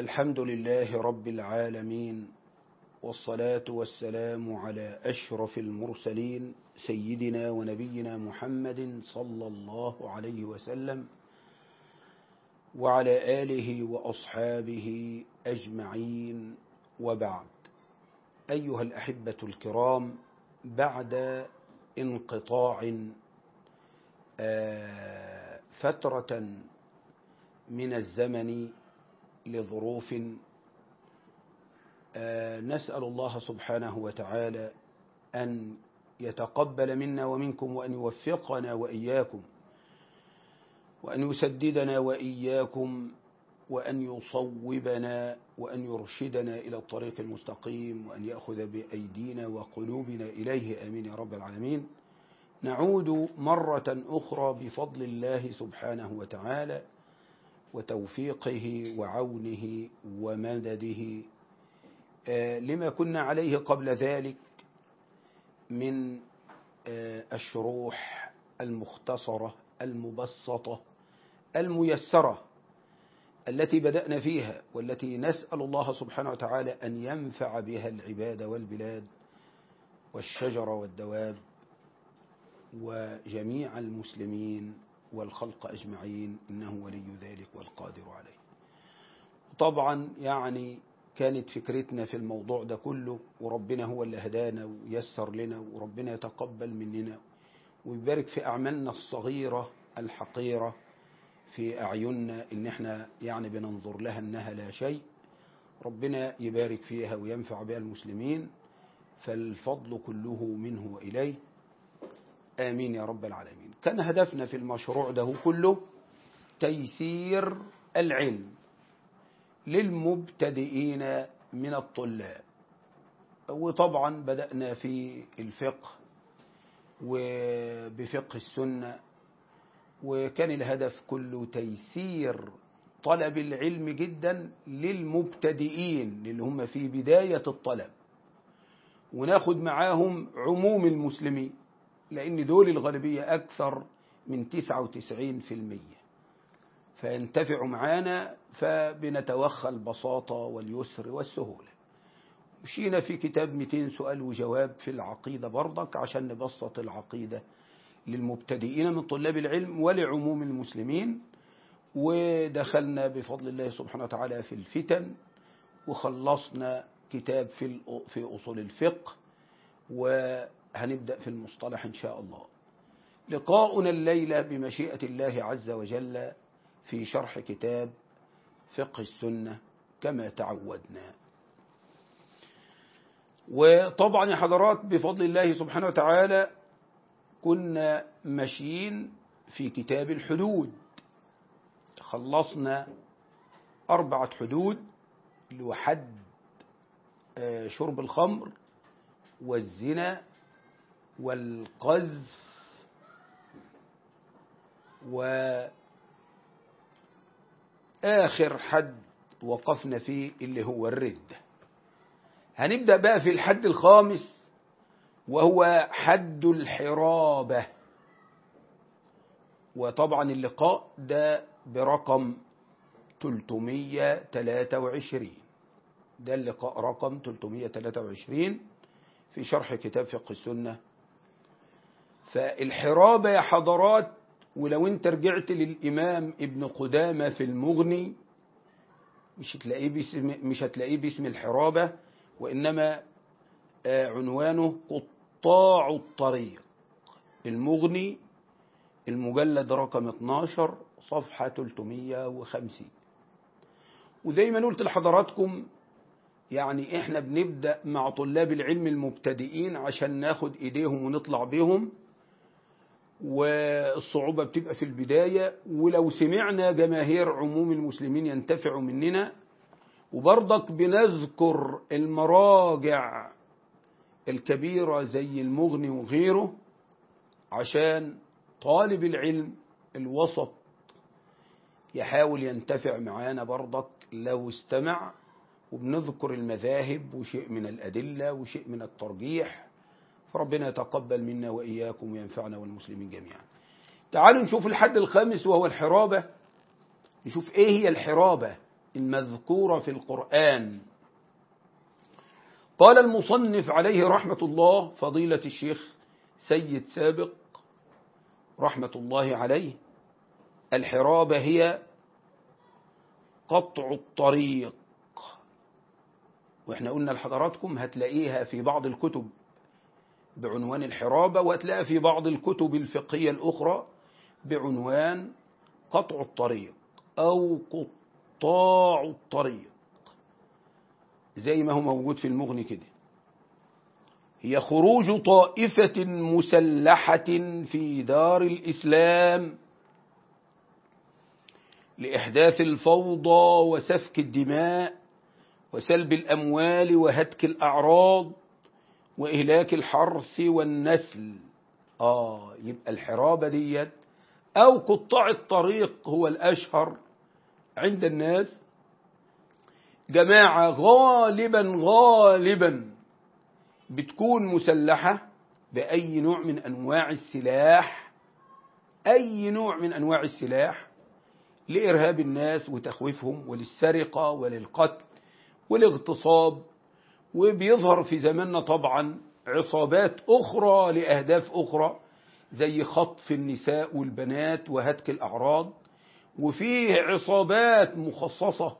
الحمد لله رب العالمين والصلاة والسلام على أشرف المرسلين سيدنا ونبينا محمد صلى الله عليه وسلم وعلى آله وأصحابه أجمعين وبعد أيها الأحبة الكرام بعد انقطاع فترة من الزمن لظروف نسأل الله سبحانه وتعالى أن يتقبل منا ومنكم وأن يوفقنا وإياكم وأن يسددنا وإياكم وأن يصوبنا وأن يرشدنا إلى الطريق المستقيم وأن يأخذ بأيدينا وقلوبنا إليه آمين يا رب العالمين نعود مرة أخرى بفضل الله سبحانه وتعالى وتوفيقه وعونه ومدده لما كنا عليه قبل ذلك من الشروح المختصرة المبسطة الميسرة التي بدأنا فيها والتي نسأل الله سبحانه وتعالى أن ينفع بها العباد والبلاد والشجر والدواب وجميع المسلمين والخلق أجمعين إنه ولي ذلك والقادر عليه طبعا يعني كانت فكرتنا في الموضوع ده كله وربنا هو اللي هدانا ويسر لنا وربنا يتقبل مننا ويبارك في أعمالنا الصغيرة الحقيرة في أعيننا إن احنا يعني بننظر لها إنها لا شيء ربنا يبارك فيها وينفع بها المسلمين فالفضل كله منه وإليه آمين يا رب العالمين كان هدفنا في المشروع ده كله تيسير العلم للمبتدئين من الطلاب وطبعا بدأنا في الفقه وبفقه السنة وكان الهدف كله تيسير طلب العلم جدا للمبتدئين اللي هم في بداية الطلب وناخد معاهم عموم المسلمين لأن دول الغالبية أكثر من 99% فينتفعوا معانا فبنتوخى البساطة واليسر والسهولة مشينا في كتاب 200 سؤال وجواب في العقيدة برضك عشان نبسط العقيدة للمبتدئين من طلاب العلم ولعموم المسلمين ودخلنا بفضل الله سبحانه وتعالى في الفتن وخلصنا كتاب في في أصول الفقه وهنبدأ في المصطلح إن شاء الله لقاؤنا الليلة بمشيئة الله عز وجل في شرح كتاب فقه السنة كما تعودنا وطبعا يا حضرات بفضل الله سبحانه وتعالى كنا ماشيين في كتاب الحدود خلصنا أربعة حدود اللي هو حد شرب الخمر والزنا والقذف وآخر حد وقفنا فيه اللي هو الردة هنبدأ بقى في الحد الخامس وهو حد الحرابة وطبعا اللقاء ده برقم 323 ده اللقاء رقم 323 في شرح كتاب فقه السنة فالحرابة يا حضرات ولو انت رجعت للإمام ابن قدامة في المغني مش هتلاقيه باسم مش هتلاقيه باسم الحرابة وإنما عنوانه قطاع الطريق المغني المجلد رقم 12 صفحة 350 وزي ما قلت لحضراتكم يعني احنا بنبدأ مع طلاب العلم المبتدئين عشان ناخد ايديهم ونطلع بهم والصعوبة بتبقى في البداية ولو سمعنا جماهير عموم المسلمين ينتفعوا مننا وبرضك بنذكر المراجع الكبيرة زي المغني وغيره عشان طالب العلم الوسط يحاول ينتفع معانا برضك لو استمع وبنذكر المذاهب وشيء من الأدلة وشيء من الترجيح فربنا يتقبل منا وإياكم وينفعنا والمسلمين جميعا تعالوا نشوف الحد الخامس وهو الحرابة نشوف ايه هي الحرابة المذكورة في القرآن قال المصنف عليه رحمة الله فضيلة الشيخ سيد سابق رحمة الله عليه الحرابة هي قطع الطريق واحنا قلنا لحضراتكم هتلاقيها في بعض الكتب بعنوان الحرابة وهتلاقيها في بعض الكتب الفقهية الأخرى بعنوان قطع الطريق أو قطاع الطريق زي ما هو موجود في المغني كده هي خروج طائفة مسلحة في دار الإسلام لإحداث الفوضى وسفك الدماء وسلب الأموال وهتك الأعراض وإهلاك الحرث والنسل آه يبقى الحرابة ديت أو قطاع الطريق هو الأشهر عند الناس جماعة غالبا غالبا بتكون مسلحة بأي نوع من أنواع السلاح أي نوع من أنواع السلاح لإرهاب الناس وتخويفهم وللسرقة وللقتل والاغتصاب وبيظهر في زماننا طبعا عصابات أخرى لأهداف أخرى زي خطف النساء والبنات وهتك الأعراض وفيه عصابات مخصصة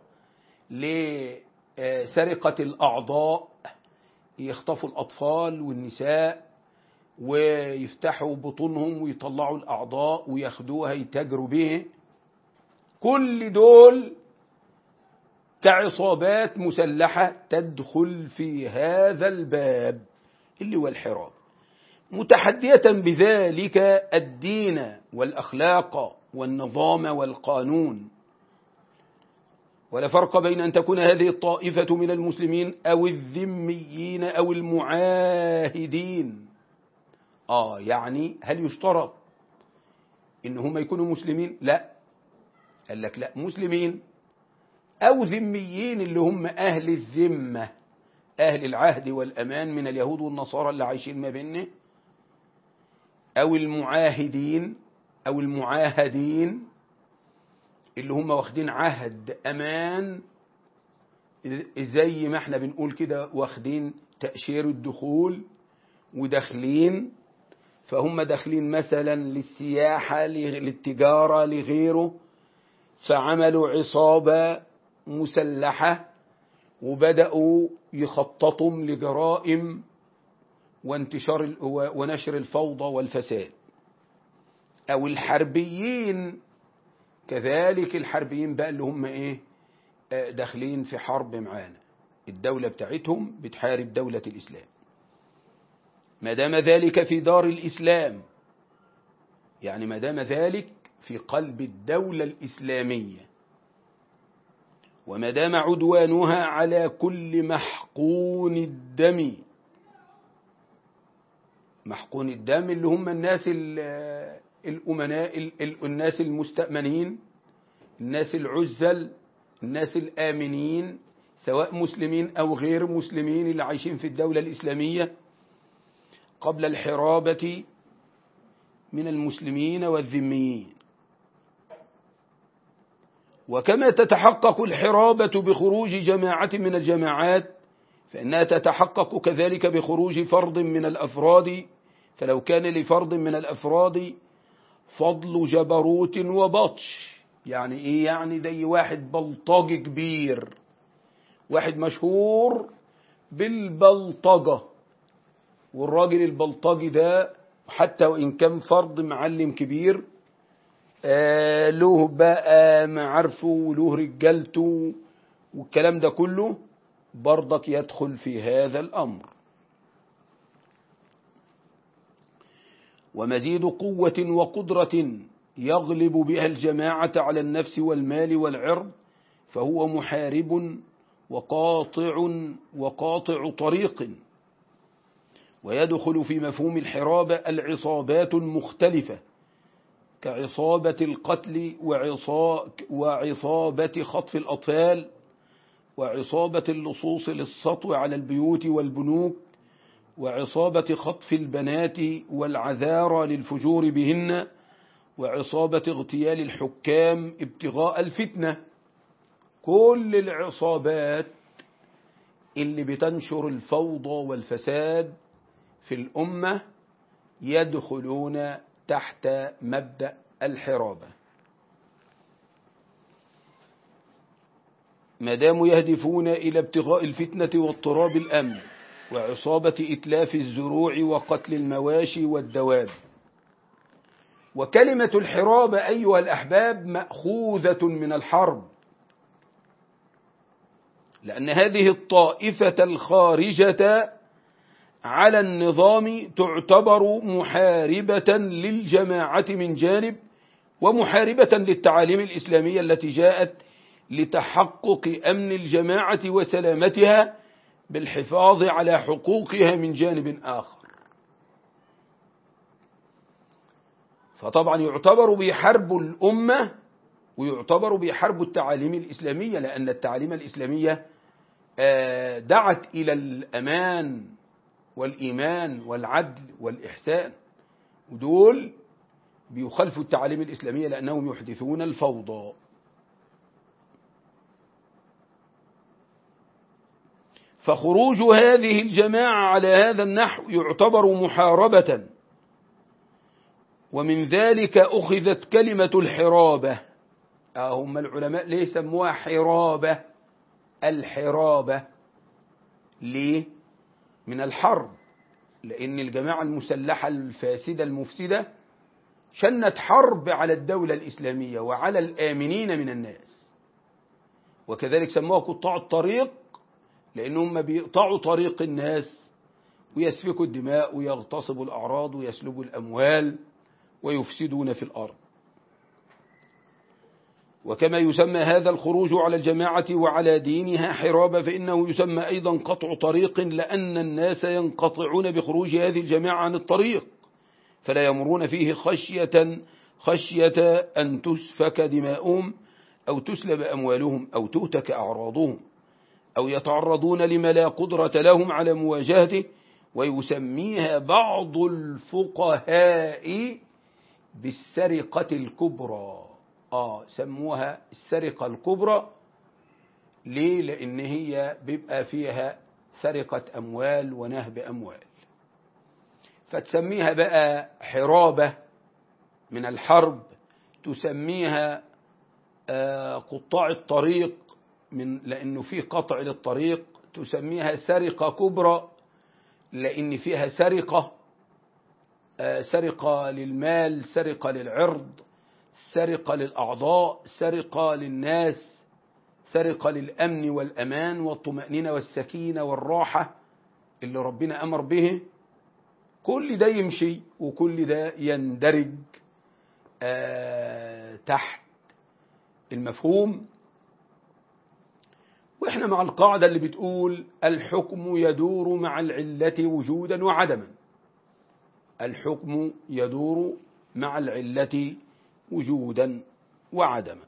لسرقة الأعضاء يخطفوا الأطفال والنساء ويفتحوا بطونهم ويطلعوا الأعضاء وياخدوها يتاجروا به كل دول كعصابات مسلحة تدخل في هذا الباب اللي هو الحراب متحدية بذلك الدين والأخلاق والنظام والقانون ولا فرق بين أن تكون هذه الطائفة من المسلمين أو الذميين أو المعاهدين آه يعني هل يشترط إن هم يكونوا مسلمين لا قال لك لا مسلمين أو ذميين اللي هم أهل الذمة أهل العهد والأمان من اليهود والنصارى اللي عايشين ما بيننا أو المعاهدين أو المعاهدين اللي هم واخدين عهد أمان زي ما احنا بنقول كده واخدين تأشير الدخول وداخلين فهم داخلين مثلا للسياحة للتجارة لغيره فعملوا عصابة مسلحة وبدأوا يخططوا لجرائم وانتشار ونشر الفوضى والفساد أو الحربيين كذلك الحربيين بقى اللي هم إيه داخلين في حرب معانا الدولة بتاعتهم بتحارب دولة الإسلام ما دام ذلك في دار الإسلام يعني ما دام ذلك في قلب الدولة الإسلامية وما دام عدوانها على كل محقون الدم محقون الدم اللي هم الناس الأمناء الناس المستأمنين الناس العزل الناس الآمنين سواء مسلمين أو غير مسلمين اللي عايشين في الدولة الإسلامية قبل الحرابة من المسلمين والذميين وكما تتحقق الحرابة بخروج جماعة من الجماعات فإنها تتحقق كذلك بخروج فرد من الأفراد فلو كان لفرد من الأفراد فضل جبروت وبطش يعني إيه يعني زي واحد بلطجي كبير واحد مشهور بالبلطجة والراجل البلطجي ده حتى وإن كان فرد معلم كبير آه له بقى معارفه وله رجالته والكلام ده كله برضك يدخل في هذا الأمر ومزيد قوة وقدرة يغلب بها الجماعة على النفس والمال والعرض فهو محارب وقاطع وقاطع طريق ويدخل في مفهوم الحرابة العصابات المختلفة كعصابة القتل وعصابة خطف الأطفال وعصابة اللصوص للسطو على البيوت والبنوك وعصابة خطف البنات والعذارى للفجور بهن وعصابة اغتيال الحكام ابتغاء الفتنة كل العصابات اللي بتنشر الفوضى والفساد في الأمة يدخلون تحت مبدأ الحرابة ما داموا يهدفون إلى ابتغاء الفتنة واضطراب الأمن وعصابة إتلاف الزروع وقتل المواشي والدواب وكلمة الحرابة أيها الأحباب مأخوذة من الحرب لأن هذه الطائفة الخارجة على النظام تعتبر محاربة للجماعة من جانب ومحاربة للتعاليم الإسلامية التي جاءت لتحقق أمن الجماعة وسلامتها بالحفاظ على حقوقها من جانب آخر فطبعا يعتبر بحرب الأمة ويعتبر بحرب التعاليم الإسلامية لأن التعاليم الإسلامية دعت إلى الأمان والإيمان والعدل والإحسان ودول بيخالفوا التعاليم الإسلامية لأنهم يحدثون الفوضى فخروج هذه الجماعة على هذا النحو يعتبر محاربة ومن ذلك أخذت كلمة الحرابة هم العلماء ليه سموها حرابة الحرابة ليه من الحرب لأن الجماعة المسلحة الفاسدة المفسدة شنت حرب على الدولة الإسلامية وعلى الآمنين من الناس وكذلك سموها قطاع الطريق لأنهم بيقطعوا طريق الناس ويسفكوا الدماء ويغتصبوا الأعراض ويسلبوا الأموال ويفسدون في الأرض وكما يسمى هذا الخروج على الجماعة وعلى دينها حرابة فإنه يسمى أيضا قطع طريق لأن الناس ينقطعون بخروج هذه الجماعة عن الطريق فلا يمرون فيه خشية خشية أن تسفك دماؤهم أو تسلب أموالهم أو تهتك أعراضهم أو يتعرضون لما لا قدرة لهم على مواجهته ويسميها بعض الفقهاء بالسرقة الكبرى آه سموها السرقة الكبرى ليه لأن هي بيبقى فيها سرقة أموال ونهب أموال فتسميها بقى حرابة من الحرب تسميها آه قطاع الطريق من لأنه في قطع للطريق تسميها سرقة كبرى لأن فيها سرقة آه سرقة للمال سرقة للعرض سرقة للأعضاء سرقة للناس سرقة للأمن والأمان والطمأنينة والسكينة والراحة اللي ربنا أمر به كل ده يمشي وكل ده يندرج آه تحت المفهوم واحنا مع القاعدة اللي بتقول الحكم يدور مع العلة وجودا وعدما الحكم يدور مع العلة وجودا وعدما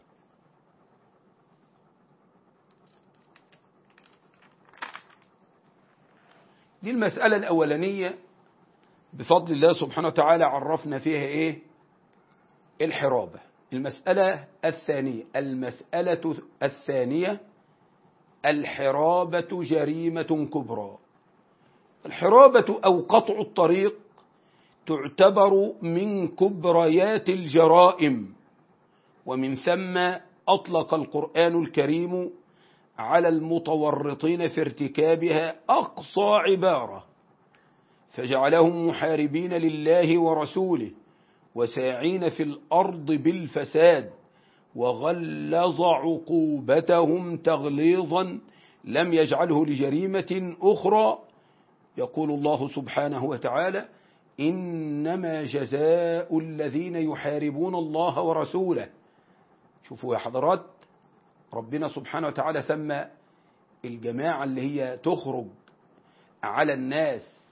دي المسألة الأولانية بفضل الله سبحانه وتعالى عرفنا فيها إيه الحرابة المسألة الثانية المسألة الثانية الحرابة جريمة كبرى الحرابة أو قطع الطريق تعتبر من كبريات الجرائم ومن ثم أطلق القرآن الكريم على المتورطين في ارتكابها أقصى عبارة فجعلهم محاربين لله ورسوله وساعين في الأرض بالفساد وغلظ عقوبتهم تغليظا لم يجعله لجريمة أخرى يقول الله سبحانه وتعالى إنما جزاء الذين يحاربون الله ورسوله شوفوا يا حضرات ربنا سبحانه وتعالى سمى الجماعة اللي هي تخرج على الناس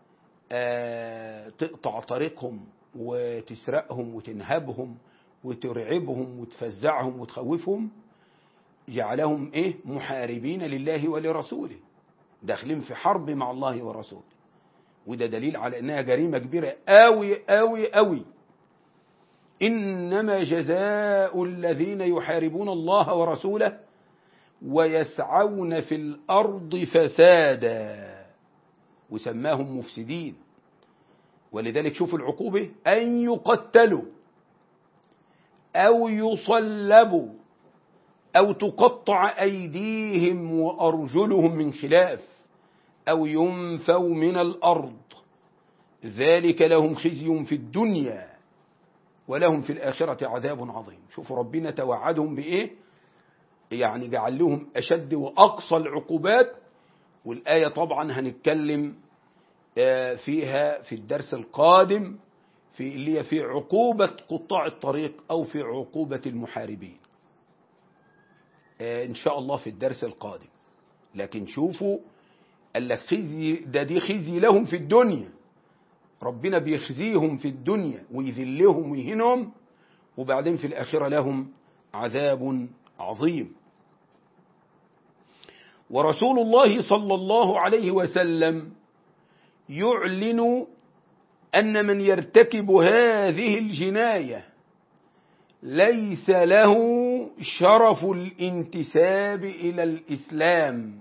تقطع طريقهم وتسرقهم وتنهبهم وترعبهم وتفزعهم وتخوفهم جعلهم ايه محاربين لله ولرسوله داخلين في حرب مع الله ورسوله وده دليل على انها جريمة كبيرة قوي قوي قوي إنما جزاء الذين يحاربون الله ورسوله ويسعون في الأرض فسادا وسماهم مفسدين ولذلك شوفوا العقوبة أن يقتلوا أو يصلبوا أو تقطع أيديهم وأرجلهم من خلاف أو ينفوا من الأرض ذلك لهم خزي في الدنيا ولهم في الآخرة عذاب عظيم شوفوا ربنا توعدهم بإيه يعني جعل لهم أشد وأقصى العقوبات والآية طبعا هنتكلم فيها في الدرس القادم في اللي هي في عقوبة قطاع الطريق أو في عقوبة المحاربين إن شاء الله في الدرس القادم لكن شوفوا قال لك خزي ده دي خزي لهم في الدنيا ربنا بيخزيهم في الدنيا ويذلهم ويهنهم وبعدين في الآخرة لهم عذاب عظيم ورسول الله صلى الله عليه وسلم يعلن أن من يرتكب هذه الجناية ليس له شرف الانتساب إلى الإسلام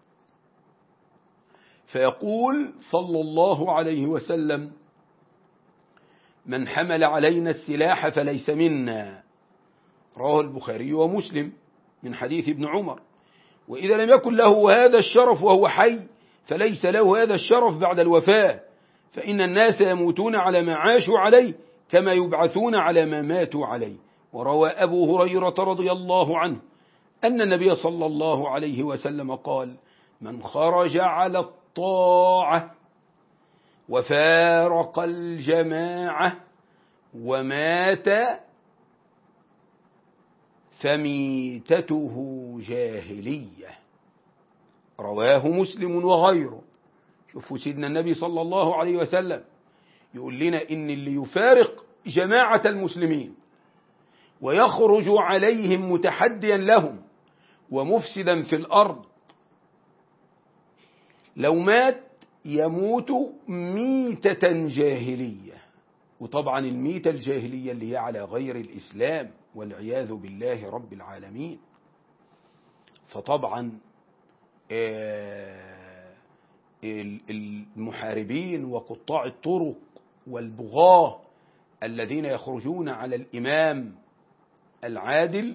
فيقول صلى الله عليه وسلم من حمل علينا السلاح فليس منا رواه البخاري ومسلم من حديث ابن عمر وإذا لم يكن له هذا الشرف وهو حي فليس له هذا الشرف بعد الوفاة فإن الناس يموتون على ما عاشوا عليه كما يبعثون على ما ماتوا عليه وروى أبو هريرة رضي الله عنه أن النبي صلى الله عليه وسلم قال من خرج على الطاعة وفارق الجماعة ومات فميتته جاهلية رواه مسلم وغيره شوفوا سيدنا النبي صلى الله عليه وسلم يقول لنا إن اللي يفارق جماعة المسلمين ويخرج عليهم متحديا لهم ومفسدا في الأرض لو مات يموت ميتة جاهلية وطبعا الميتة الجاهلية اللي هي على غير الإسلام والعياذ بالله رب العالمين فطبعا المحاربين وقطاع الطرق والبغاة الذين يخرجون على الإمام العادل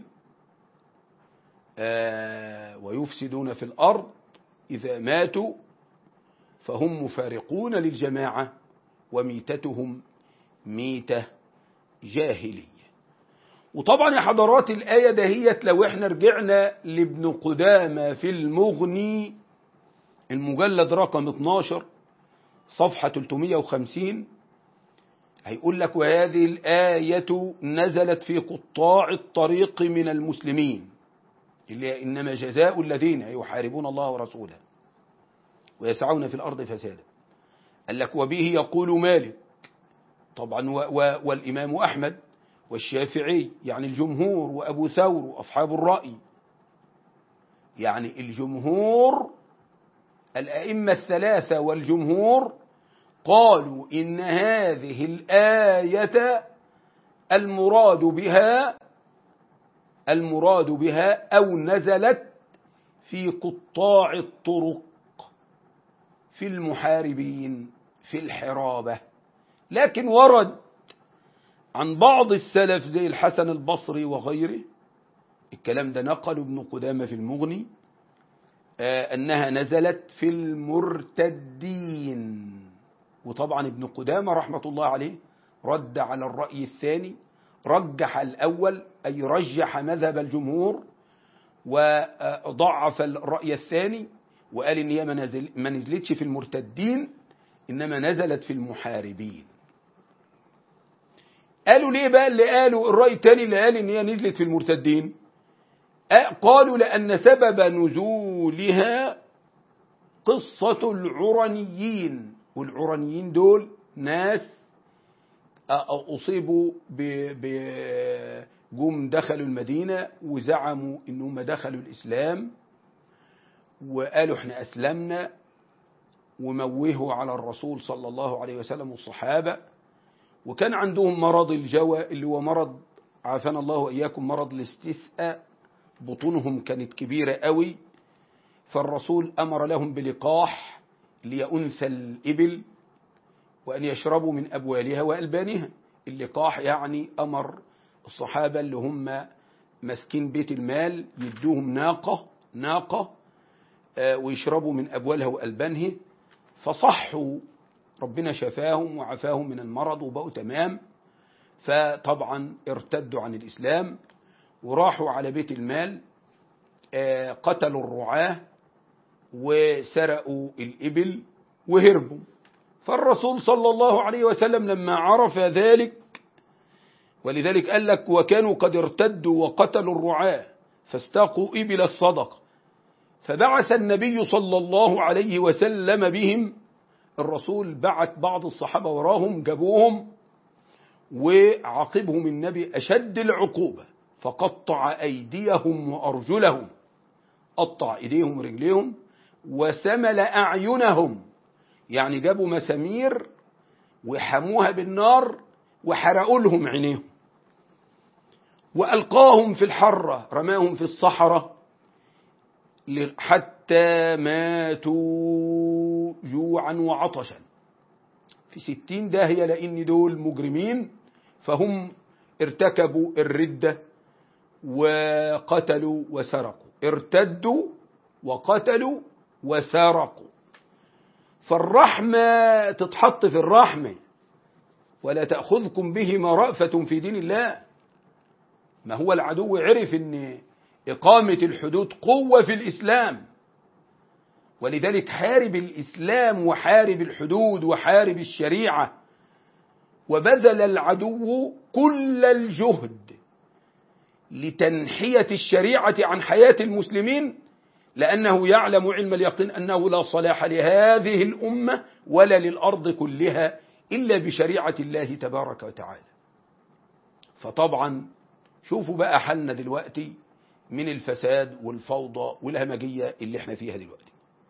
ويفسدون في الأرض إذا ماتوا فهم مفارقون للجماعة وميتتهم ميتة جاهلية وطبعا يا حضرات الآية دهيت لو احنا رجعنا لابن قدامة في المغني المجلد رقم 12 صفحة 350 هيقول لك وهذه الآية نزلت في قطاع الطريق من المسلمين اللي إنما جزاء الذين يحاربون الله ورسوله ويسعون في الأرض فسادا قال لك وبه يقول مالك طبعا و و والإمام أحمد والشافعي يعني الجمهور وأبو ثور وأصحاب الرأي يعني الجمهور الأئمة الثلاثة والجمهور قالوا إن هذه الآية المراد بها المراد بها أو نزلت في قطاع الطرق في المحاربين في الحرابة لكن ورد عن بعض السلف زي الحسن البصري وغيره الكلام ده نقل ابن قدامة في المغني آه أنها نزلت في المرتدين وطبعا ابن قدامة رحمة الله عليه رد على الرأي الثاني رجح الأول أي رجح مذهب الجمهور وضعف الرأي الثاني وقال إن هي ما نزلتش في المرتدين إنما نزلت في المحاربين قالوا ليه بقى اللي قالوا الرأي الثاني اللي قال إن هي نزلت في المرتدين قالوا لأن سبب نزولها قصة العرنيين والعرنيين دول ناس أصيبوا بجم دخلوا المدينة وزعموا إنهم دخلوا الإسلام وقالوا احنا أسلمنا وموهوا على الرسول صلى الله عليه وسلم والصحابة وكان عندهم مرض الجوى اللي هو مرض عافانا الله وإياكم مرض الاستسقاء بطونهم كانت كبيرة قوي فالرسول أمر لهم بلقاح ليأنثى الإبل وأن يشربوا من أبوالها وألبانها اللقاح يعني أمر الصحابة اللي هم ماسكين بيت المال يدوهم ناقة ناقة ويشربوا من أبوالها وألبانها فصحوا ربنا شفاهم وعفاهم من المرض وبقوا تمام فطبعا ارتدوا عن الإسلام وراحوا على بيت المال قتلوا الرعاة وسرقوا الإبل وهربوا فالرسول صلى الله عليه وسلم لما عرف ذلك ولذلك قال لك وكانوا قد ارتدوا وقتلوا الرعاة فاستاقوا إبل الصدقة فبعث النبي صلى الله عليه وسلم بهم الرسول بعت بعض الصحابة وراهم جابوهم وعاقبهم النبي أشد العقوبة فقطع أيديهم وأرجلهم قطع إيديهم ورجليهم وسمل أعينهم يعني جابوا مسامير وحموها بالنار وحرقوا لهم عينيهم وألقاهم في الحرة رماهم في الصحراء حتى ماتوا جوعا وعطشا في ستين داهية لأن دول مجرمين فهم ارتكبوا الردة وقتلوا وسرقوا ارتدوا وقتلوا وسرقوا فالرحمة تتحط في الرحمة ولا تأخذكم بهما رأفة في دين الله ما هو العدو عرف ان إقامة الحدود قوة في الإسلام ولذلك حارب الإسلام وحارب الحدود وحارب الشريعة وبذل العدو كل الجهد لتنحية الشريعة عن حياة المسلمين لأنه يعلم علم اليقين أنه لا صلاح لهذه الأمة ولا للأرض كلها إلا بشريعة الله تبارك وتعالى فطبعا شوفوا بقى حالنا دلوقتي من الفساد والفوضى والهمجية اللي احنا فيها دلوقتي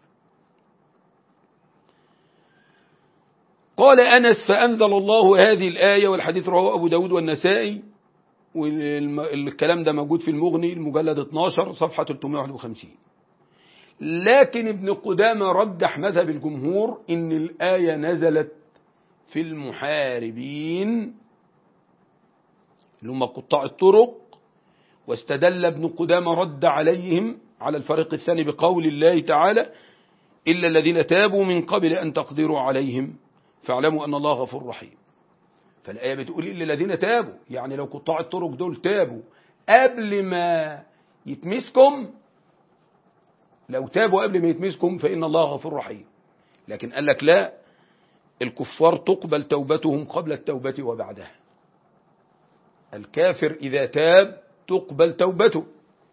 قال أنس فأنزل الله هذه الآية والحديث رواه أبو داود والنسائي والكلام ده موجود في المغني المجلد 12 صفحة 351 لكن ابن قدامة رجح مذهب الجمهور إن الآية نزلت في المحاربين اللي هم قطاع الطرق واستدل ابن قدامة رد عليهم على الفريق الثاني بقول الله تعالى إلا الذين تابوا من قبل أن تقدروا عليهم فاعلموا أن الله غفور رحيم فالآية بتقول إلا الذين تابوا يعني لو قطاع الطرق دول تابوا قبل ما يتمسكم لو تابوا قبل ما يتمسكم فإن الله غفور رحيم لكن قال لك لا الكفار تقبل توبتهم قبل التوبة وبعدها الكافر إذا تاب تقبل توبته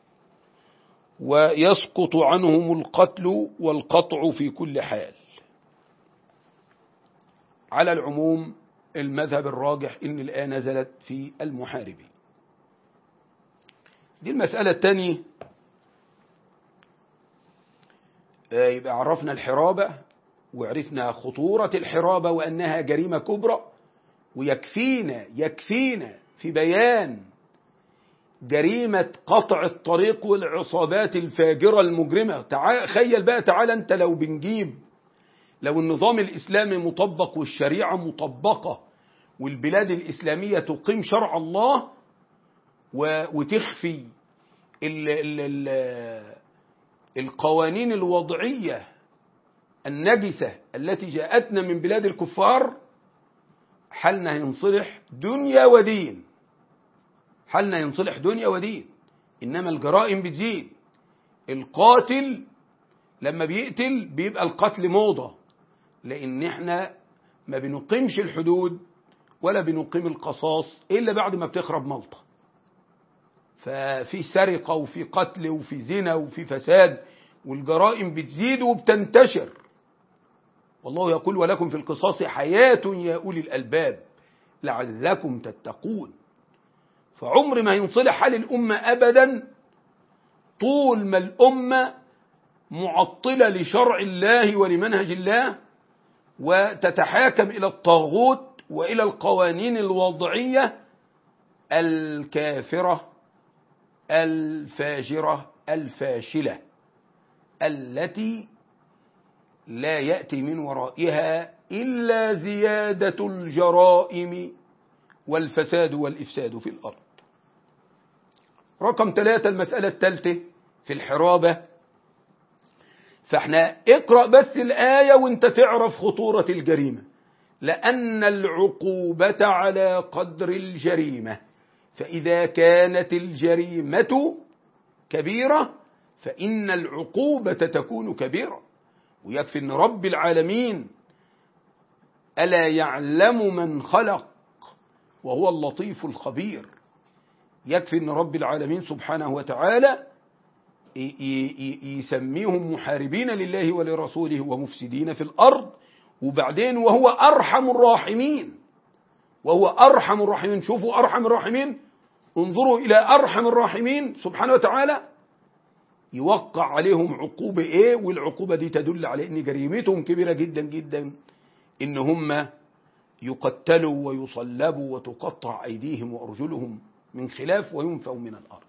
ويسقط عنهم القتل والقطع في كل حال على العموم المذهب الراجح إن الآية نزلت في المحاربين دي المسألة الثانية يبقى عرفنا الحرابة وعرفنا خطورة الحرابة وأنها جريمة كبرى ويكفينا يكفينا في بيان جريمة قطع الطريق والعصابات الفاجرة المجرمة تخيل بقى تعالى أنت لو بنجيب لو النظام الإسلامي مطبق والشريعة مطبقة والبلاد الإسلامية تقيم شرع الله وتخفي ال ال ال القوانين الوضعية النجسة التي جاءتنا من بلاد الكفار حالنا ينصلح دنيا ودين حالنا ينصلح دنيا ودين إنما الجرائم بتزيد القاتل لما بيقتل بيبقى القتل موضة لأن احنا ما بنقيمش الحدود ولا بنقيم القصاص إلا بعد ما بتخرب ملطة ففي سرقة وفي قتل وفي زنا وفي فساد والجرائم بتزيد وبتنتشر والله يقول ولكم في القصاص حياة يا أولي الألباب لعلكم تتقون فعمر ما ينصلح حال الأمة أبدا طول ما الأمة معطلة لشرع الله ولمنهج الله وتتحاكم إلى الطاغوت وإلى القوانين الوضعية الكافرة الفاجرة الفاشلة التي لا يأتي من ورائها إلا زيادة الجرائم والفساد والإفساد في الأرض رقم ثلاثة المسألة الثالثة في الحرابة فاحنا اقرأ بس الآية وانت تعرف خطورة الجريمة لأن العقوبة على قدر الجريمة فإذا كانت الجريمة كبيرة فإن العقوبة تكون كبيرة ويكفي أن رب العالمين ألا يعلم من خلق وهو اللطيف الخبير يكفي أن رب العالمين سبحانه وتعالى يسميهم محاربين لله ولرسوله ومفسدين في الأرض وبعدين وهو أرحم الراحمين وهو أرحم الراحمين شوفوا أرحم الراحمين انظروا إلى أرحم الراحمين سبحانه وتعالى يوقع عليهم عقوبة إيه والعقوبة دي تدل على أن جريمتهم كبيرة جدا جدا إن هم يقتلوا ويصلبوا وتقطع أيديهم وأرجلهم من خلاف وينفوا من الأرض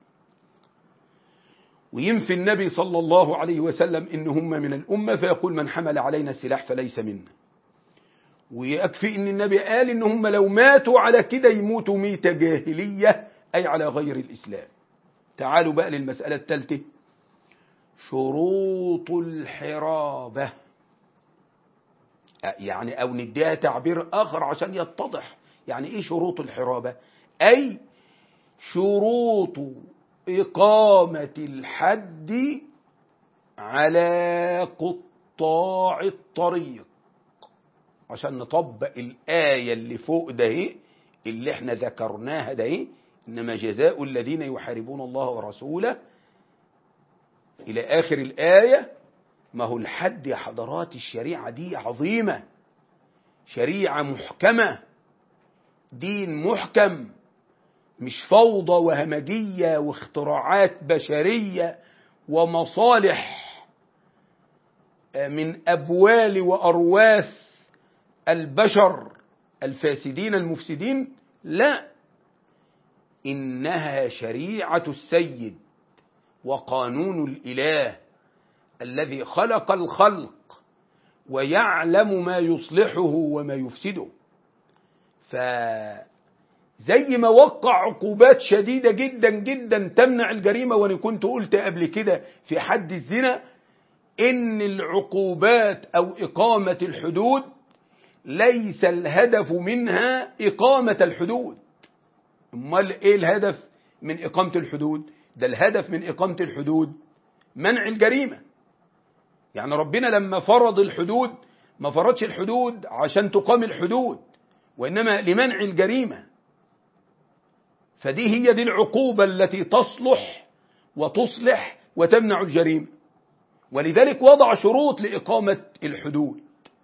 وينفي النبي صلى الله عليه وسلم إن هم من الأمة فيقول من حمل علينا السلاح فليس منا ويكفي إن النبي قال إن هم لو ماتوا على كده يموتوا ميتة جاهلية أي على غير الإسلام تعالوا بقى للمسألة الثالثة شروط الحرابة يعني أو نديها تعبير آخر عشان يتضح يعني إيه شروط الحرابة أي شروط إقامة الحد على قطاع الطريق عشان نطبق الآية اللي فوق ده اللي احنا ذكرناها ده إنما جزاء الذين يحاربون الله ورسوله إلى آخر الآية ما هو الحد يا حضرات الشريعة دي عظيمة شريعة محكمة دين محكم مش فوضى وهمجية واختراعات بشرية ومصالح من أبوال وأرواث البشر الفاسدين المفسدين لا إنها شريعة السيد وقانون الإله الذي خلق الخلق ويعلم ما يصلحه وما يفسده فزي ما وقع عقوبات شديدة جدا جدا تمنع الجريمة وأنا كنت قلت قبل كده في حد الزنا إن العقوبات أو إقامة الحدود ليس الهدف منها إقامة الحدود امال ايه الهدف من إقامة الحدود ده الهدف من إقامة الحدود منع الجريمة يعني ربنا لما فرض الحدود ما فرضش الحدود عشان تقام الحدود وإنما لمنع الجريمة فدي هي دي العقوبة التي تصلح وتصلح وتمنع الجريمة ولذلك وضع شروط لإقامة الحدود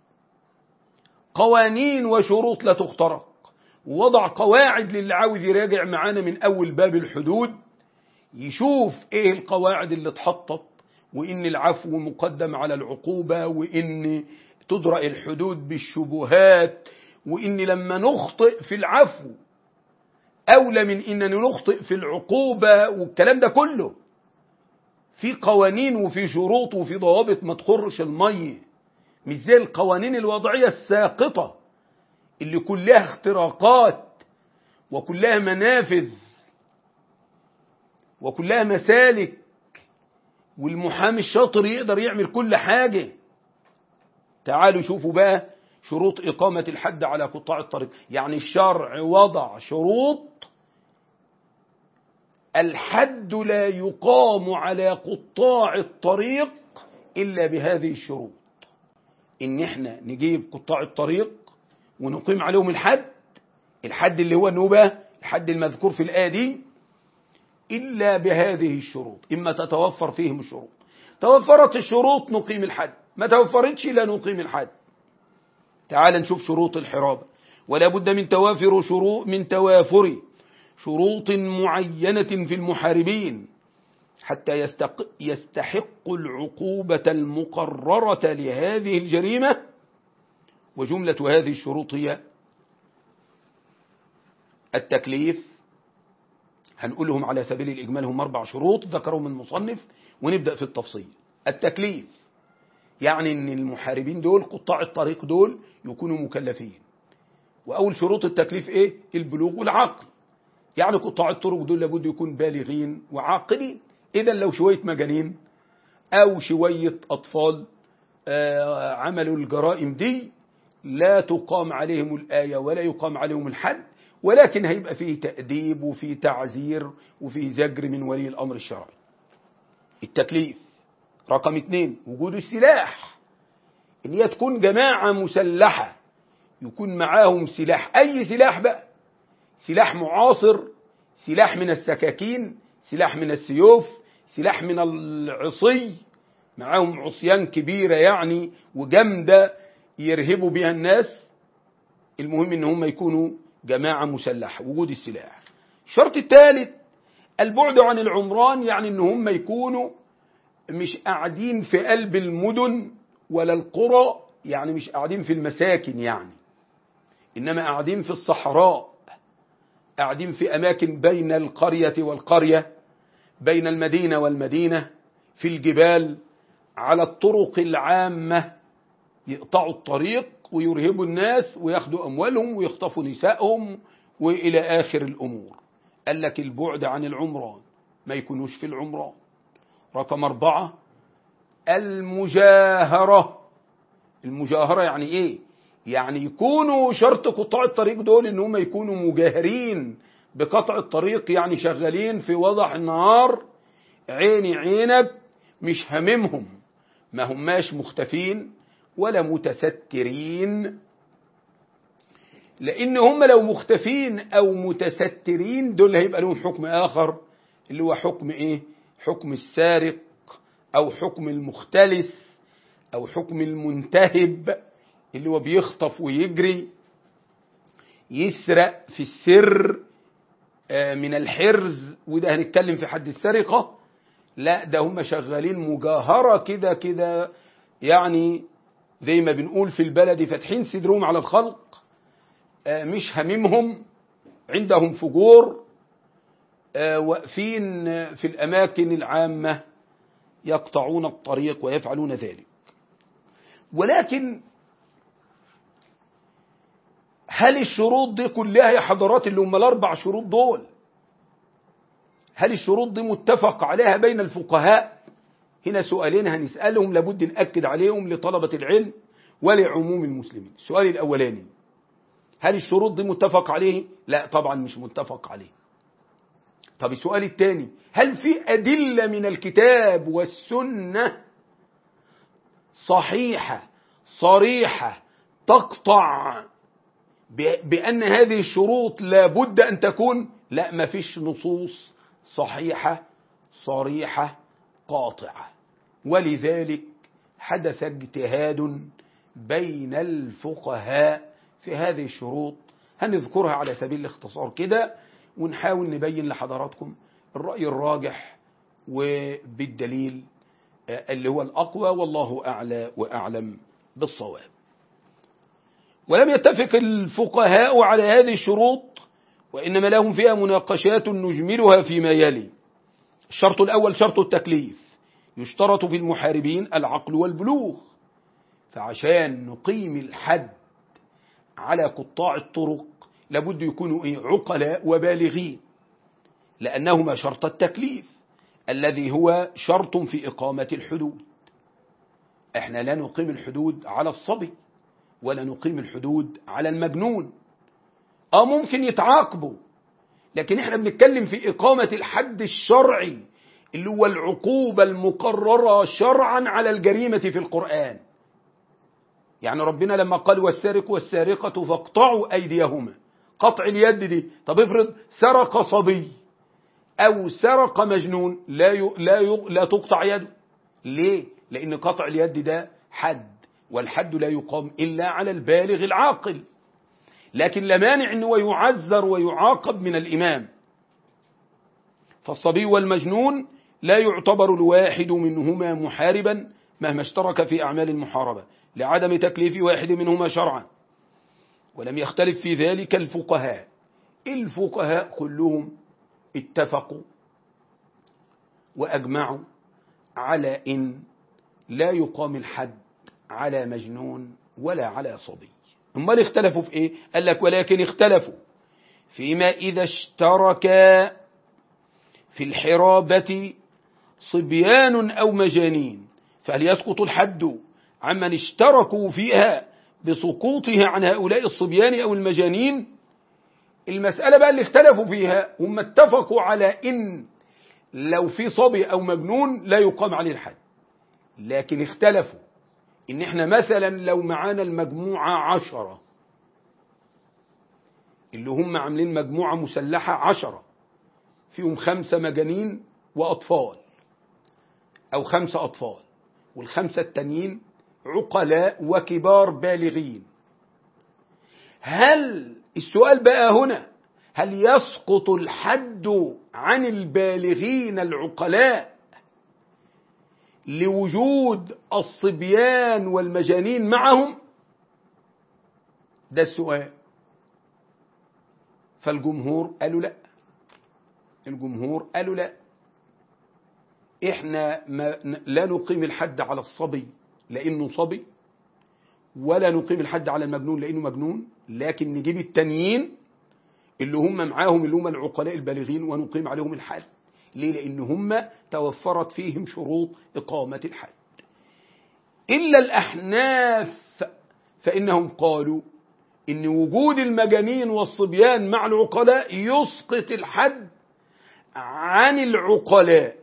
قوانين وشروط لا تخترق ووضع قواعد للي عاوز يراجع معانا من أول باب الحدود يشوف إيه القواعد اللي اتحطت وإن العفو مقدم على العقوبة وإن تدرأ الحدود بالشبهات وإن لما نخطئ في العفو أولى من إننا نخطئ في العقوبة والكلام ده كله في قوانين وفي شروط وفي ضوابط ما تخرش المية مش زي القوانين الوضعية الساقطة اللي كلها اختراقات وكلها منافذ وكلها مسالك والمحامي الشاطر يقدر يعمل كل حاجة تعالوا شوفوا بقى شروط إقامة الحد على قطاع الطريق يعني الشرع وضع شروط الحد لا يقام على قطاع الطريق إلا بهذه الشروط إن إحنا نجيب قطاع الطريق ونقيم عليهم الحد الحد اللي هو النوبة الحد المذكور في الآية دي إلا بهذه الشروط إما تتوفر فيهم الشروط توفرت الشروط نقيم الحد ما توفرتش لا نقيم الحد تعال نشوف شروط الحرابة ولا بد من توافر شروط من توافر شروط معينة في المحاربين حتى يستق يستحق العقوبة المقررة لهذه الجريمة وجملة هذه الشروط هي التكليف هنقولهم على سبيل الإجمال هم أربع شروط ذكرهم المصنف ونبدأ في التفصيل التكليف يعني أن المحاربين دول قطاع الطريق دول يكونوا مكلفين وأول شروط التكليف إيه؟ البلوغ والعقل يعني قطاع الطرق دول لابد يكون بالغين وعاقلين إذا لو شوية مجانين أو شوية أطفال آه عملوا الجرائم دي لا تقام عليهم الآية ولا يقام عليهم الحد ولكن هيبقى فيه تأديب وفيه تعزير وفيه زجر من ولي الأمر الشرعي التكليف رقم اثنين وجود السلاح ان هي تكون جماعة مسلحة يكون معاهم سلاح أي سلاح بقى سلاح معاصر سلاح من السكاكين سلاح من السيوف سلاح من العصي معاهم عصيان كبيرة يعني وجامدة يرهبوا بها الناس المهم ان هم يكونوا جماعة مسلحة وجود السلاح الشرط الثالث البعد عن العمران يعني ان هم يكونوا مش قاعدين في قلب المدن ولا القرى يعني مش قاعدين في المساكن يعني إنما قاعدين في الصحراء قاعدين في أماكن بين القرية والقرية بين المدينة والمدينة في الجبال على الطرق العامة يقطعوا الطريق ويرهبوا الناس وياخدوا أموالهم ويخطفوا نسائهم وإلى آخر الأمور قال لك البعد عن العمران ما يكونوش في العمران رقم أربعة المجاهرة المجاهرة يعني إيه يعني يكونوا شرط قطاع الطريق دول ان هم يكونوا مجاهرين بقطع الطريق يعني شغالين في وضح النهار عيني عينك مش هممهم ما هماش مختفين ولا متسترين لان هم لو مختفين او متسترين دول هيبقى لهم حكم اخر اللي هو حكم ايه حكم السارق او حكم المختلس او حكم المنتهب اللي هو بيخطف ويجري يسرق في السر من الحرز وده هنتكلم في حد السرقة لا ده هم شغالين مجاهرة كده كده يعني زي ما بنقول في البلد فاتحين صدرهم على الخلق مش هممهم عندهم فجور واقفين في الأماكن العامة يقطعون الطريق ويفعلون ذلك ولكن هل الشروط دي كلها يا حضرات اللي هم الأربع شروط دول هل الشروط دي متفق عليها بين الفقهاء هنا سؤالين هنسألهم لابد نأكد عليهم لطلبة العلم ولعموم المسلمين السؤال الأولاني هل الشروط دي متفق عليه لا طبعا مش متفق عليه طب السؤال الثاني هل في أدلة من الكتاب والسنة صحيحة صريحة تقطع بأن هذه الشروط لابد أن تكون لا ما فيش نصوص صحيحة صريحة قاطعة ولذلك حدث اجتهاد بين الفقهاء في هذه الشروط هنذكرها على سبيل الاختصار كده ونحاول نبين لحضراتكم الرأي الراجح وبالدليل اللي هو الأقوى والله أعلى وأعلم بالصواب ولم يتفق الفقهاء على هذه الشروط وإنما لهم فيها مناقشات نجملها فيما يلي الشرط الأول شرط التكليف يشترط في المحاربين العقل والبلوغ فعشان نقيم الحد على قطاع الطرق لابد يكونوا إيه عقلاء وبالغين لأنهما شرط التكليف الذي هو شرط في إقامة الحدود احنا لا نقيم الحدود على الصبي ولا نقيم الحدود على المجنون اه ممكن يتعاقبوا لكن احنا بنتكلم في إقامة الحد الشرعي اللي هو العقوبة المقررة شرعا على الجريمة في القرآن يعني ربنا لما قال والسارق والسارقة فاقطعوا أيديهما قطع اليد دي طب افرض سرق صبي أو سرق مجنون لا ي... لا ي... لا تقطع يده ليه؟ لأن قطع اليد ده حد والحد لا يقام إلا على البالغ العاقل لكن لا مانع أنه يعذر ويعاقب من الإمام فالصبي والمجنون لا يعتبر الواحد منهما محاربا مهما اشترك في أعمال المحاربة لعدم تكليف واحد منهما شرعا ولم يختلف في ذلك الفقهاء الفقهاء كلهم اتفقوا وأجمعوا على إن لا يقام الحد على مجنون ولا على صبي امال اختلفوا في ايه قال لك ولكن اختلفوا فيما إذا اشترك في الحرابة صبيان أو مجانين فهل يسقط الحد عمن اشتركوا فيها بسقوطه عن هؤلاء الصبيان أو المجانين المسألة بقى اللي اختلفوا فيها هم اتفقوا على إن لو في صبي أو مجنون لا يقام عليه الحد لكن اختلفوا إن احنا مثلا لو معانا المجموعة عشرة اللي هم عاملين مجموعة مسلحة عشرة فيهم خمسة مجانين وأطفال أو خمسة أطفال والخمسة التانيين عقلاء وكبار بالغين هل السؤال بقى هنا هل يسقط الحد عن البالغين العقلاء لوجود الصبيان والمجانين معهم ده السؤال فالجمهور قالوا لا الجمهور قالوا لا احنا ما لا نقيم الحد على الصبي لانه صبي ولا نقيم الحد على المجنون لانه مجنون لكن نجيب التانيين اللي هم معاهم اللي هم العقلاء البالغين ونقيم عليهم الحد ليه لان هم توفرت فيهم شروط اقامه الحد الا الاحناف فانهم قالوا ان وجود المجانين والصبيان مع العقلاء يسقط الحد عن العقلاء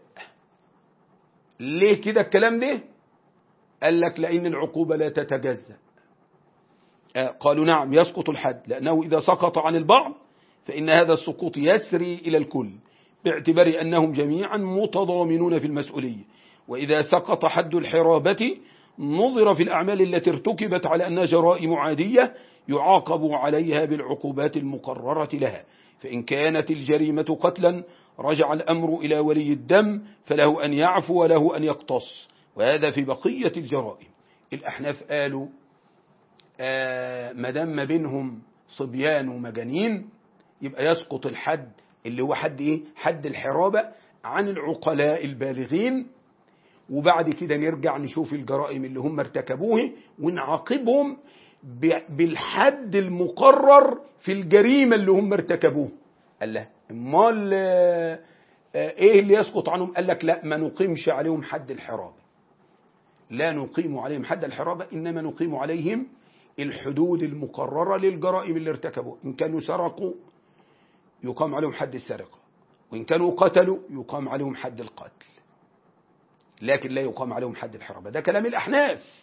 ليه كده الكلام ده قال لك لأن العقوبة لا تتجزأ قالوا نعم يسقط الحد لأنه إذا سقط عن البعض فإن هذا السقوط يسري إلى الكل باعتبار أنهم جميعا متضامنون في المسؤولية وإذا سقط حد الحرابة نظر في الأعمال التي ارتكبت على أنها جرائم عادية يعاقب عليها بالعقوبات المقررة لها فإن كانت الجريمة قتلا رجع الأمر إلى ولي الدم فله أن يعفو وله أن يقتص وهذا في بقية الجرائم الأحناف قالوا آه مدام ما بينهم صبيان ومجانين يبقى يسقط الحد اللي هو حد إيه؟ حد الحرابة عن العقلاء البالغين وبعد كده نرجع نشوف الجرائم اللي هم ارتكبوه ونعاقبهم بالحد المقرر في الجريمة اللي هم ارتكبوه قال له امال ايه اللي يسقط عنهم قال لك لا ما نقيمش عليهم حد الحرابة لا نقيم عليهم حد الحرابة إنما نقيم عليهم الحدود المقررة للجرائم اللي ارتكبوا إن كانوا سرقوا يقام عليهم حد السرقة وإن كانوا قتلوا يقام عليهم حد القتل لكن لا يقام عليهم حد الحرابة ده كلام الأحناف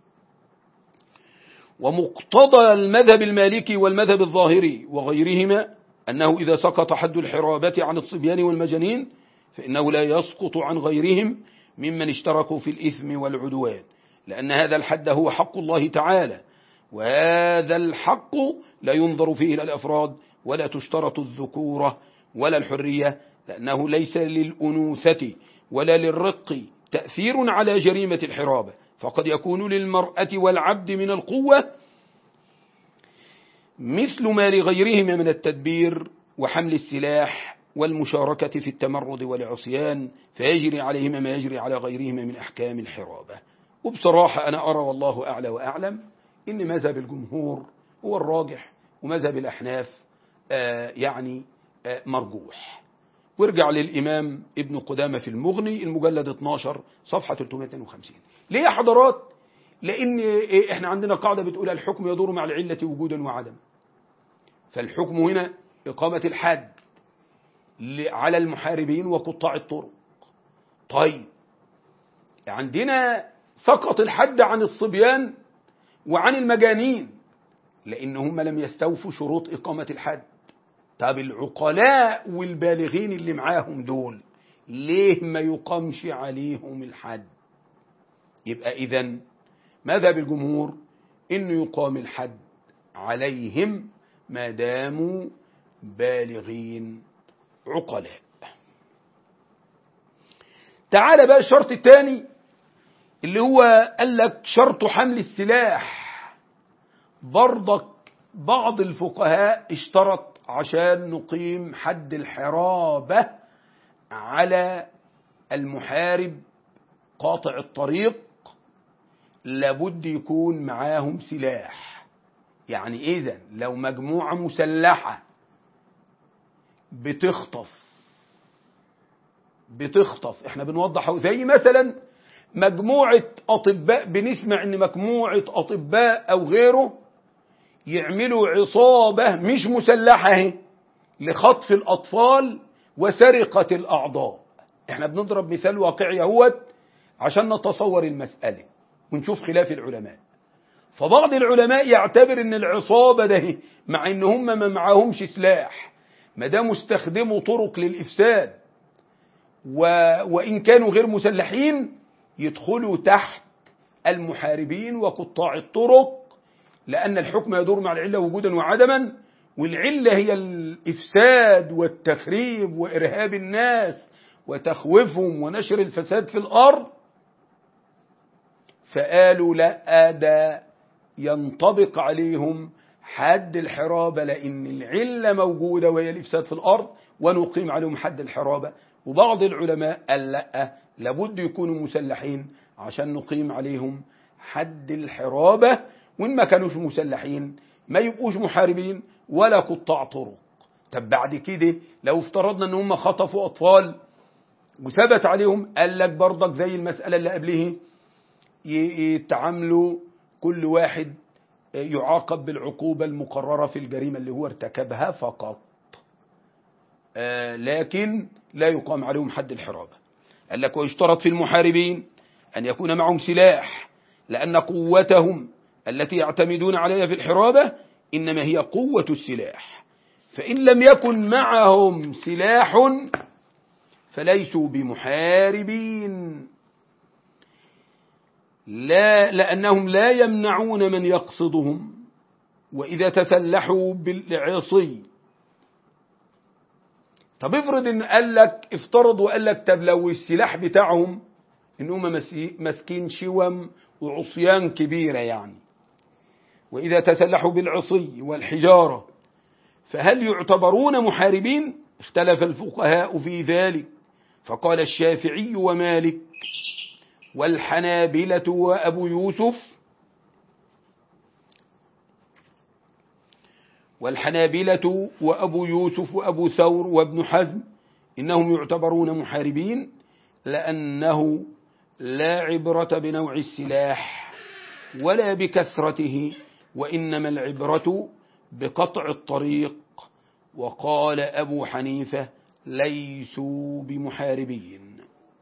ومقتضى المذهب المالكي والمذهب الظاهري وغيرهما أنه إذا سقط حد الحرابة عن الصبيان والمجانين فإنه لا يسقط عن غيرهم ممن اشتركوا في الإثم والعدوان لأن هذا الحد هو حق الله تعالى وهذا الحق لا ينظر فيه إلى الأفراد ولا تشترط الذكورة ولا الحرية لأنه ليس للأنوثة ولا للرق تأثير على جريمة الحرابة فقد يكون للمرأة والعبد من القوة مثل ما لغيرهما من التدبير وحمل السلاح والمشاركة في التمرد والعصيان فيجري عليهما ما يجري على غيرهما من أحكام الحرابة وبصراحة أنا أرى والله أعلى وأعلم إن مذهب الجمهور هو الراجح ومذهب الأحناف آه يعني آه مرجوح وارجع للإمام ابن قدامة في المغني المجلد 12 صفحة 352 ليه يا حضرات لأن إيه احنا عندنا قاعدة بتقول الحكم يدور مع العلة وجودا وعدم فالحكم هنا إقامة الحد على المحاربين وقطاع الطرق طيب عندنا سقط الحد عن الصبيان وعن المجانين لأن هم لم يستوفوا شروط إقامة الحد طب العقلاء والبالغين اللي معاهم دول ليه ما يقامش عليهم الحد يبقى إذن ماذا بالجمهور إنه يقام الحد عليهم ما داموا بالغين عقلاء تعال بقى الشرط الثاني اللي هو قال لك شرط حمل السلاح برضك بعض الفقهاء اشترط عشان نقيم حد الحرابة على المحارب قاطع الطريق لابد يكون معاهم سلاح يعني إذا لو مجموعة مسلحة بتخطف بتخطف احنا بنوضح زي مثلا مجموعة أطباء بنسمع إن مجموعة أطباء أو غيره يعملوا عصابة مش مسلحة اهي لخطف الأطفال وسرقة الأعضاء احنا بنضرب مثال واقعي اهوت عشان نتصور المسألة ونشوف خلاف العلماء فبعض العلماء يعتبر ان العصابة ده مع ان هم ما معاهمش سلاح ما دام استخدموا طرق للإفساد و... وإن كانوا غير مسلحين يدخلوا تحت المحاربين وقطاع الطرق لأن الحكم يدور مع العلة وجودا وعدما والعلة هي الإفساد والتخريب وإرهاب الناس وتخويفهم ونشر الفساد في الأرض فقالوا لا ده ينطبق عليهم حد الحرابة لأن العلة موجودة وهي الإفساد في الأرض ونقيم عليهم حد الحرابة وبعض العلماء قال لا لابد يكونوا مسلحين عشان نقيم عليهم حد الحرابة وإن ما كانوش مسلحين ما يبقوش محاربين ولا قطاع طرق طب بعد كده لو افترضنا ان هم خطفوا أطفال وثبت عليهم قال لك برضك زي المسألة اللي قبله يتعاملوا كل واحد يعاقب بالعقوبة المقررة في الجريمة اللي هو ارتكبها فقط آه لكن لا يقام عليهم حد الحرابة قال لك ويشترط في المحاربين أن يكون معهم سلاح لأن قوتهم التي يعتمدون عليها في الحرابة إنما هي قوة السلاح فإن لم يكن معهم سلاح فليسوا بمحاربين لا لأنهم لا يمنعون من يقصدهم وإذا تسلحوا بالعصي طب افرض ان قال لك افترض وقال لك طب لو السلاح بتاعهم ان هم ماسكين شوم وعصيان كبيرة يعني وإذا تسلحوا بالعصي والحجارة فهل يعتبرون محاربين اختلف الفقهاء في ذلك فقال الشافعي ومالك والحنابلة وأبو يوسف والحنابلة وأبو يوسف وأبو ثور وابن حزم إنهم يعتبرون محاربين لأنه لا عبرة بنوع السلاح ولا بكثرته وإنما العبرة بقطع الطريق وقال أبو حنيفة ليسوا بمحاربين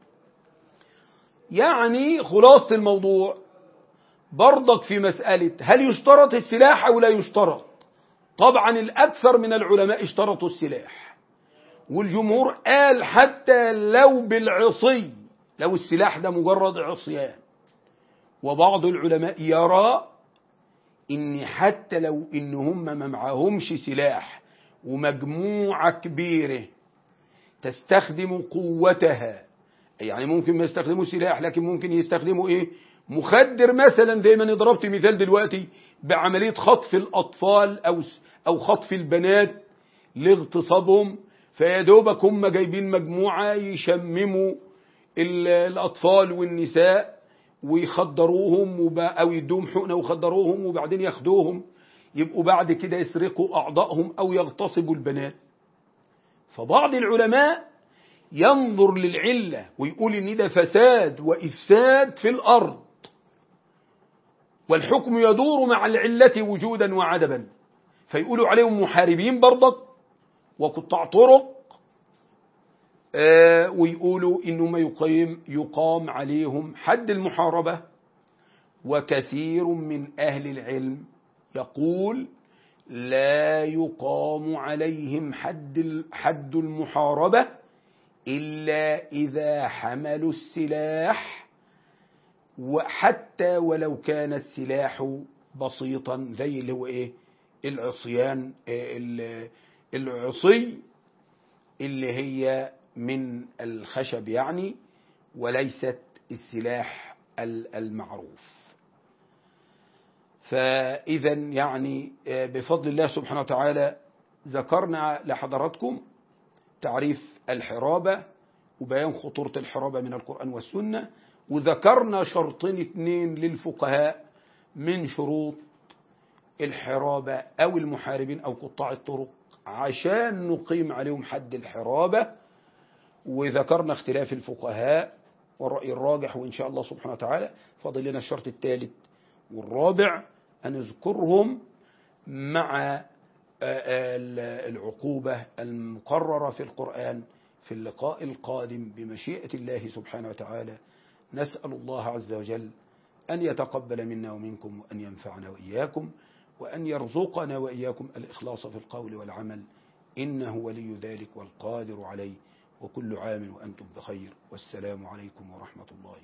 يعني خلاصة الموضوع برضك في مسألة هل يشترط السلاح أو لا يشترط طبعا الأكثر من العلماء اشترطوا السلاح والجمهور قال حتى لو بالعصي لو السلاح ده مجرد عصيان وبعض العلماء يرى ان حتى لو ان هم ما معهمش سلاح ومجموعة كبيرة تستخدم قوتها يعني ممكن ما يستخدموا سلاح لكن ممكن يستخدموا ايه مخدر مثلا زي ما انا ضربت مثال دلوقتي بعملية خطف الأطفال أو أو خطف البنات لاغتصابهم فيدوبك هم جايبين مجموعة يشمموا الأطفال والنساء ويخدروهم أو يدوهم حقنة ويخدروهم وبعدين ياخدوهم يبقوا بعد كده يسرقوا أعضائهم أو يغتصبوا البنات فبعض العلماء ينظر للعلة ويقول إن ده فساد وإفساد في الأرض والحكم يدور مع العلة وجودا وعدما فيقولوا عليهم محاربين برضك وقطاع طرق آه ويقولوا إنما يقيم يقام عليهم حد المحاربة وكثير من أهل العلم يقول لا يقام عليهم حد حد المحاربة إلا إذا حملوا السلاح وحتى ولو كان السلاح بسيطا زي اللي هو إيه العصيان العصي اللي هي من الخشب يعني وليست السلاح المعروف فإذا يعني بفضل الله سبحانه وتعالى ذكرنا لحضراتكم تعريف الحرابة وبيان خطورة الحرابة من القرآن والسنة وذكرنا شرطين اثنين للفقهاء من شروط الحرابة أو المحاربين أو قطاع الطرق عشان نقيم عليهم حد الحرابة وذكرنا اختلاف الفقهاء والرأي الراجح وإن شاء الله سبحانه وتعالى فاضل لنا الشرط الثالث والرابع أن نذكرهم مع العقوبة المقررة في القرآن في اللقاء القادم بمشيئة الله سبحانه وتعالى نسأل الله عز وجل أن يتقبل منا ومنكم وأن ينفعنا وإياكم وأن يرزقنا وإياكم الإخلاص في القول والعمل إنه ولي ذلك والقادر عليه وكل عام وأنتم بخير والسلام عليكم ورحمة الله